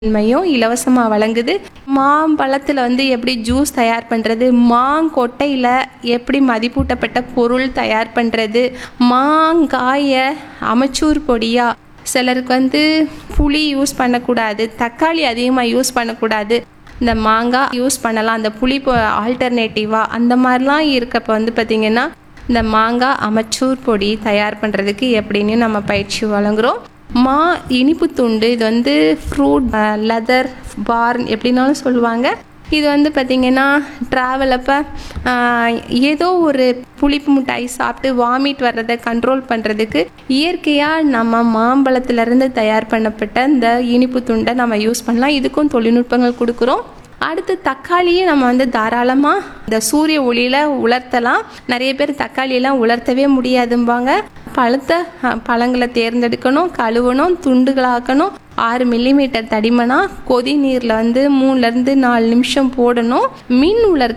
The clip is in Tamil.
மையம் இலவசமாக வழங்குது மாம்பழத்தில் வந்து எப்படி ஜூஸ் தயார் பண்ணுறது மாங்கொட்டையில் எப்படி மதிப்பூட்டப்பட்ட பொருள் தயார் பண்ணுறது மாங்காயை அமச்சூர் பொடியாக சிலருக்கு வந்து புளி யூஸ் பண்ணக்கூடாது தக்காளி அதிகமாக யூஸ் பண்ணக்கூடாது இந்த மாங்காய் யூஸ் பண்ணலாம் அந்த புளி ஆல்டர்னேட்டிவாக அந்த மாதிரிலாம் இருக்கப்ப வந்து பார்த்திங்கன்னா இந்த மாங்காய் அமச்சூர் பொடி தயார் பண்ணுறதுக்கு எப்படின்னு நம்ம பயிற்சி வழங்குகிறோம் மா இனிப்பு துண்டு இது வந்து ஃப்ரூட் லெதர் பார்ன் எப்படின்னாலும் சொல்லுவாங்க இது வந்து பார்த்திங்கன்னா ட்ராவல் அப்போ ஏதோ ஒரு புளிப்பு மிட்டாய் சாப்பிட்டு வாமிட் வர்றதை கண்ட்ரோல் பண்ணுறதுக்கு இயற்கையாக நம்ம மாம்பழத்துலேருந்து தயார் பண்ணப்பட்ட இந்த இனிப்பு துண்டை நம்ம யூஸ் பண்ணலாம் இதுக்கும் தொழில்நுட்பங்கள் கொடுக்குறோம் அடுத்து தக்காளியை நம்ம வந்து தாராளமாக இந்த சூரிய ஒளியில் உலர்த்தலாம் நிறைய பேர் தக்காளியெல்லாம் உலர்த்தவே முடியாதும்பாங்க பழுத்த அஹ், பழங்களை தேர்ந்தெடுக்கணும் கழுவணும் துண்டுகளாக்கணும் ஆறு மில்லிமீட்டர் தடிமனா கொதி நீரில் வந்து மூணுலேருந்து நாலு நிமிஷம் போடணும் மின் உலர்